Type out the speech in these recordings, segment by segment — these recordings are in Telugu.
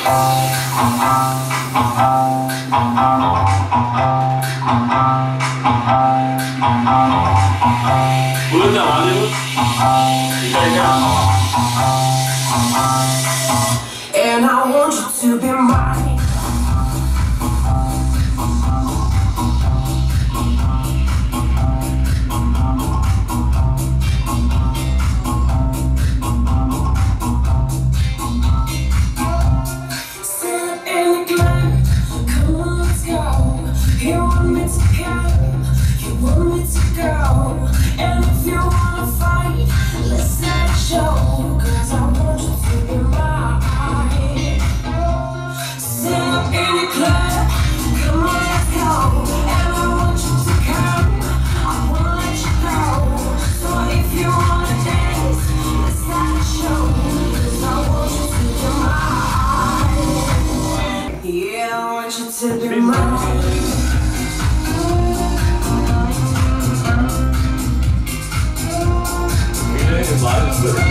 కుదురుతా వాళ్ళు ఇక్కడ ఇక్కడ And I want you to be mine. Sit in the glen, come on, let's go. You want me to come, you want me to go. And if you wanna fight, let's not show. Cause I want you to be mine. Sit up in the club, come on, let's go. And I want you to come, I wanna let you go. So if you wanna dance, let's not show. Cause I want you to be mine. Yeah, I want you to be mine. వీళ్ళని బాగా ఇస్తారు.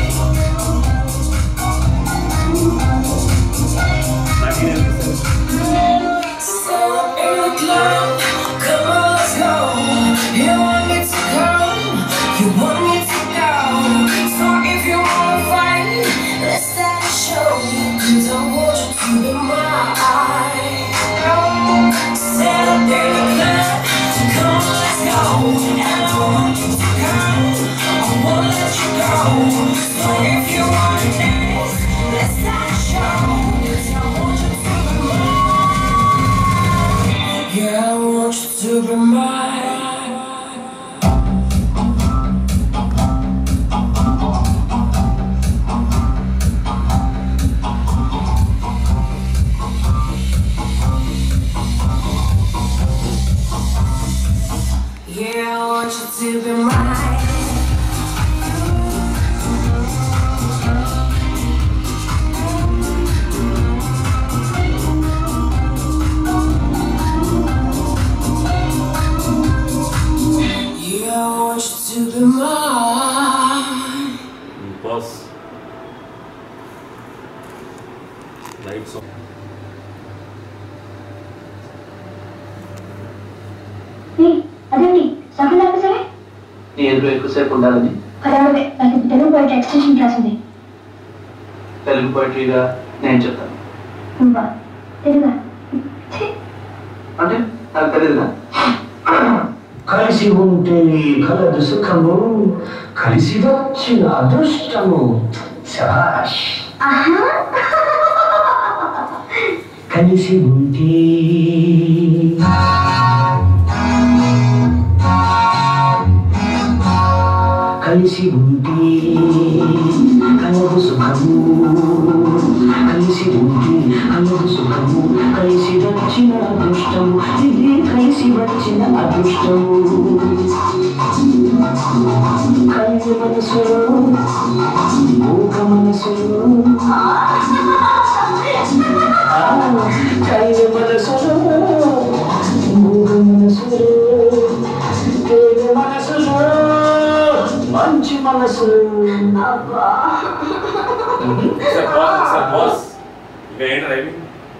నాకు ఇది అనిపిస్తుంది. Stand up in the club, come on, let's go. You want me to come, you want me to go. So if you wanna fight, let's start a show. Cause I want you to be mine. Stand up in the club, come on, let's go. And I want you to come, I wanna let you go. So if you wanna dance, let's start a show. Cause I want you to be mine. Yeah, I want you to be mine. Yeah, I want you to be mine. Yeah, I want you to be mine. Boss lights అదేంటి సభలు ఆపేసరే నీ ఎదురు ఎక్కువసేపు ఉండాలని పదహారు నాకు తెలుగు బయట ఎక్స్టెన్షన్ క్లాస్ ఉంది తెలుగు పోయిటరీగా నేను చెప్తాను నువ్వా తెలుగా ఛీ, అంటే నాకు తెలియదుగా కలిసి ఉంటే కలదు సుఖము కలిసి వచ్చిన అదృష్టము శభాష్ ఆహా కలిసి ఉంటే కలిసి ఉంటే కలదు సుఖము కలిసి ఉంటే కలదు సుఖము కలిసి వచ్చిన అదృష్టము ఇది కలిసి వచ్చిన అదృష్టము కలిసి మనసులో మూక మనసులో కలిసి మనసులో మూక మనసులో తేలి మనసులో మంచి మనసులో అబ్బా సార్ బాస్ సార్ బాస్ ఇక ఏంటి రైమింగ్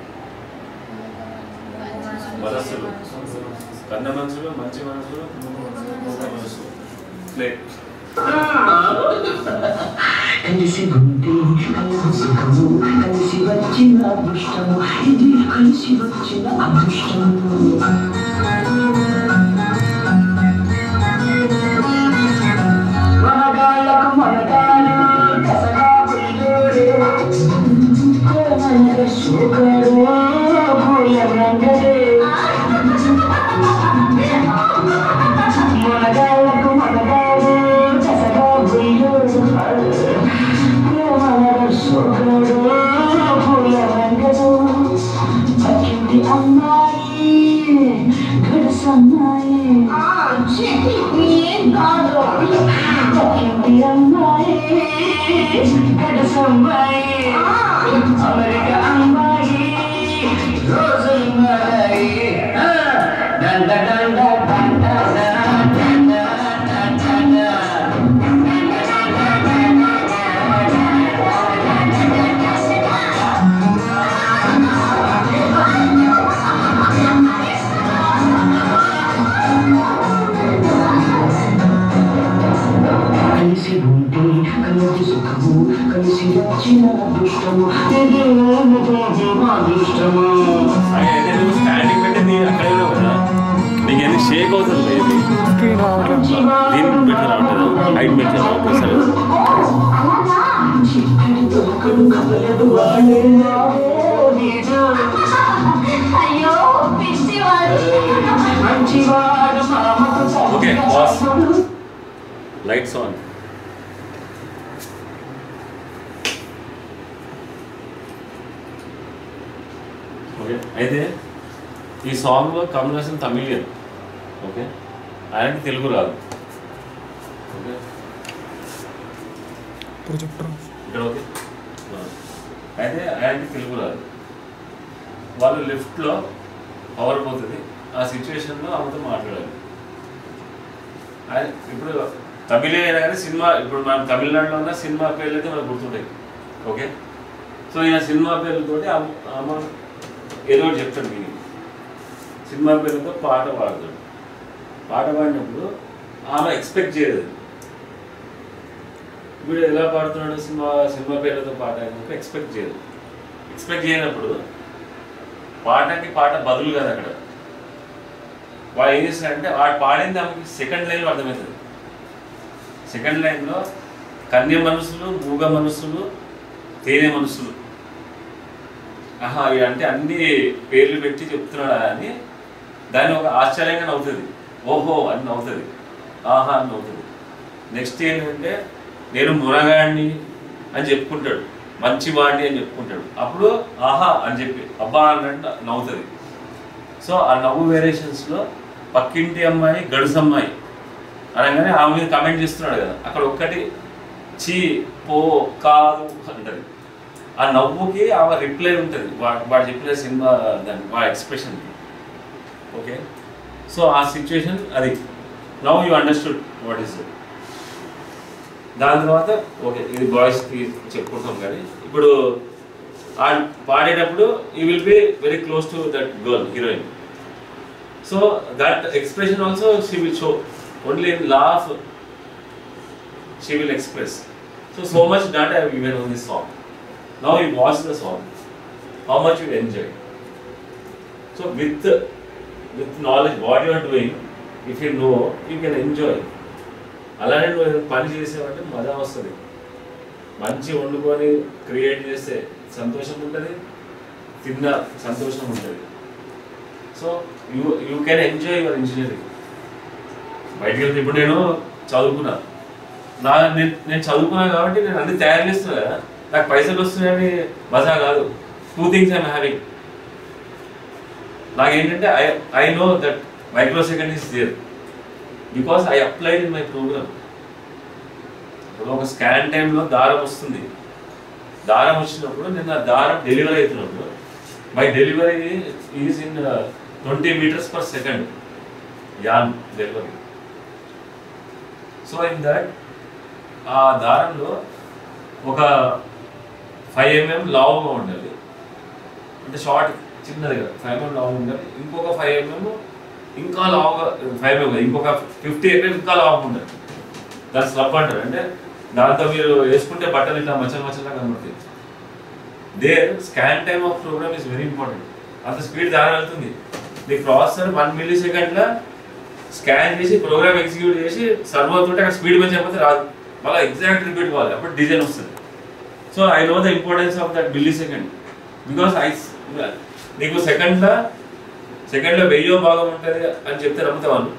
మనసులు కన్న మనసులు మంచి మనసులు మూగ మనసులు ప్లే కలిసి ఉంటే కలదు సుఖము కలిసి వచ్చిన అదృష్టము ఇది కలిసి వచ్చిన అదృష్టము మనగాళ్ళకు మనగాడు కసగా పులిగోడు కోమల సోకడు పూల రంగడే మనగాళ్ళకు మనగాడు కసగా పులిగోడు కోమల సోకడు పూల రంగడు పక్కింటి అమ్మాయి గడసమ్మాయి ఏం కాదు పక్కింటి అమ్మాయి గడసమ్మాయి అమెరికా అమ్మాయి రోజులున్నాయి దండ దండ దండ దండ దండ దండ వచ్చిన అదృష్టము ఇదేమిటో మా అదృష్టము అయితే నువ్వు స్టాండింగ్ పెట్టింది అక్కడే ఉన్నావు కదా నీకు ఎందుకు షేక్ అవుతుంది బేబీ దీనికి బెటర్ రావట్లేదు హైట్ బెటర్ రావట్లేదు సరే చిక్కడి దొరకడు కదలదు వాడే నీడు అయ్యో పిచ్చివాడు మంచివాడు మామకు okay boss lights on okay అయితే ఈ సాంగ్లో కమల్ హాసన్ తమిళియన్ ఓకే ఆయనకి తెలుగు రాదు ఓకే ఇక్కడ ఓకే ఆ. అయితే ఆయనకి తెలుగు రాదు వాళ్ళు లిఫ్ట్లో పవర్ పోతుంది ఆ సిచ్యువేషన్లో ఆమెతో మాట్లాడాలి ఆయన ఇప్పుడు తమిళే అయినా కానీ సినిమా ఇప్పుడు మనం తమిళనాడులో ఉన్న సినిమా పేర్లు అయితే మనకు గుర్తుంటాయి ఓకే సో ఈయన సినిమా పేర్లతోటి ఆమె ఆమె ఏదో ఒకటి చెప్తాడు మీనింగ్ సినిమా పేర్లతో పాట పాడతాడు పాట పాడినప్పుడు ఆమె ఎక్స్పెక్ట్ చేయదు వీడు ఎలా పాడుతున్నాడు సినిమా సినిమా పేర్లతో పాట అని ఎక్స్పెక్ట్ చేయదు ఎక్స్పెక్ట్ చేయనప్పుడు పాటకి పాట బదులు కాదు అక్కడ వాడు ఏం చేస్తాడంటే వాడు పాడింది ఆమెకి సెకండ్ లైన్లో అర్థమవుతుంది సెకండ్ లైన్లో కన్య మనసులు మూగ మనసులు తేనె మనసులు ఆహా ఇవి అంటే అన్ని పేర్లు పెట్టి చెప్తున్నాడా అని దాన్ని ఒక ఆశ్చర్యంగా నవ్వుతుంది ఓహో అని నవ్వుతుంది ఆహా అని నవ్వుతుంది నెక్స్ట్ ఏంటంటే నేను మునగాడిని అని చెప్పుకుంటాడు మంచివాడిని అని చెప్పుకుంటాడు అప్పుడు ఆహా అని చెప్పి అబ్బా అన్నట్టు నవ్వుతుంది సో ఆ నవ్వు వేరియేషన్స్లో పక్కింటి అమ్మాయి గడుసు అమ్మాయి అనగానే ఆమె మీద కమెంట్ చేస్తున్నాడు కదా అక్కడ ఒక్కటి చీ పో కాదు అంటది ఆ నవ్వుకి ఆమె రిప్లై ఉంటుంది వా- వాడు చెప్పిన సినిమా దాని వాడి ఎక్స్ప్రెషన్కి ఓకే సో ఆ సిచ్యువేషన్ అది now you understood what is దాని తర్వాత ఓకే ఇది బాయ్స్కి చెప్పుకుంటాం కానీ ఇప్పుడు ఆ పాడేటప్పుడు ఈ will be very close to that girl heroine so that expression also she will show only in laugh she will express so so much that I given on this song now you watch the song how much you enjoy so with with knowledge what you are doing if you know you can enjoy అలానే నువ్వు ఏదైనా పని చేసేవంటే మజా వస్తుంది మంచి వండుకొని క్రియేట్ చేస్తే సంతోషం ఉంటుంది తిన్న సంతోషం ఉంటుంది so you you can enjoy your engineering బయటికి వెళ్తే ఇప్పుడు నేను చదువుకున్నా నా నేను నేను చదువుకున్నా కాబట్టి నేను అన్ని తయారు చేస్తున్నా కదా నాకు పైసలు వస్తున్నాయని మజా కాదు టూ థింగ్స్ ఐఎమ్ హ్యావింగ్ నాకేంటంటే I I know that microsecond is there because I applied in my program ఇప్పుడు ఒక స్కాన్ టైంలో దారం వస్తుంది దారం వచ్చినప్పుడు నేను ఆ దారం డెలివరీ అవుతున్నప్పుడు my delivery is in twenty meters per second an delivery so in that ఆ దారంలో ఒక ఫైవ్ ఎంఎం లావుగా ఉండాలి అంటే షార్ట్ చిన్నది కదా ఫైవ్ ఎంఎం లావు ఉండాలి ఇంకొక ఫైవ్ ఎంఎం ఇంకా లావుగా ఫైవ్ ఎంఎం ఇంకొక ఫిఫ్టీ ఎంఎం ఇంకా లావుగా ఉండాలి దాని స్లబ్ అంటారు అంటే దాంతో మీరు వేసుకుంటే బట్టలు ఇట్లా మచ్చలు మచ్చలా కనబడుతాయి the scan time of program is very important అంత స్పీడ్ దాని వెళ్తుంది నీ ప్రాసెసర్ వన్ మిల్లీ సెకండ్లో స్కాన్ చేసి ప్రోగ్రామ్ ఎగ్జిక్యూట్ చేసి సర్వ్ అవుతుంటే అక్కడ స్పీడ్ పెంచకపోతే రాదు మళ్ళీ ఎగ్జాక్ట్ రిపీట్ కావాలి అప్పుడు డిజైన్ వస్తుంది so I know the importance of that millisecond because I నీకు సెకండ్లో సెకండ్లో వెయ్యో భాగం ఉంటుంది అని చెప్తే నమ్ముతావాను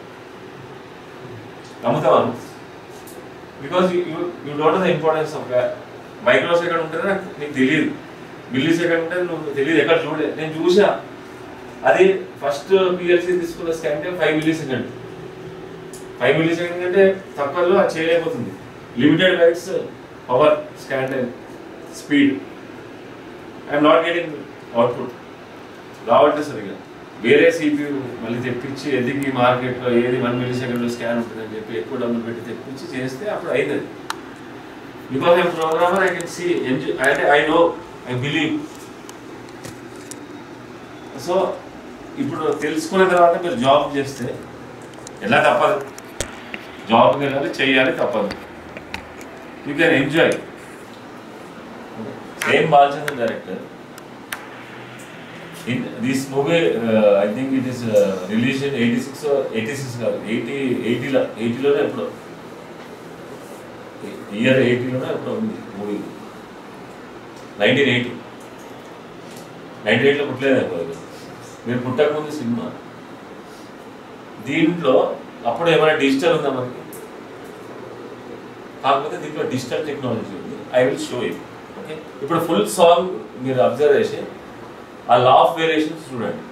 నమ్ముతావాను because you don't the importance of microsecond ఉంటుంది నాకు నీకు తెలియదు మిల్లీ సెకండ్ ఉంటుంది నువ్వు తెలియదు ఎక్కడ చూడలే నేను చూసా అది ఫస్ట్ పిఎల్సీ తీసుకున్న scan time five millisecond five millisecond అంటే తక్కువలో అది చేయలేకపోతుంది limited bytes power scan time speed I'm not getting output రావట్లేదు సరిగా వేరే సిపియు మళ్ళీ తెప్పించి ఎదిగి మార్కెట్లో ఏది వన్ మిల్లీ సెకండ్లో స్కాన్ ఉంటుందని చెప్పి ఎక్కువ డబ్బులు పెట్టి తెప్పించి చేస్తే అప్పుడు అయింది అది because I programmer I can see అంటే I know I believe so ఇప్పుడు తెలుసుకున్న తర్వాత మీరు జాబ్ చేస్తే ఎలా తప్పదు జాబ్కి వెళ్ళాలి చేయాలి తప్పదు you can enjoy same Balachandra director in this movie I think it is release in eighty six eighty six కాదు ఎయిటీ ఎయిటీలో ఎయిటీలోనే ఎప్పుడో ఇయర్ ఎయిటీలోనే ఎప్పుడో ఉంది మూవీ నైన్టీన్ ఎయిటీ నైన్టీ ఎయిట్లో పుట్టలేదు అది మీరు పుట్టక ముందు సినిమా దీంట్లో అప్పుడు ఏమైనా డిజిటల్ ఉందా మనకి కాకపోతే దీంట్లో డిజిటల్ టెక్నాలజీ ఉంది I will show you okay ఇప్పుడు ఫుల్ సాంగ్ మీరు అబ్జర్వ్ చేసి ఆ లా ఆఫ్ వేరియేషన్స్ చూడండి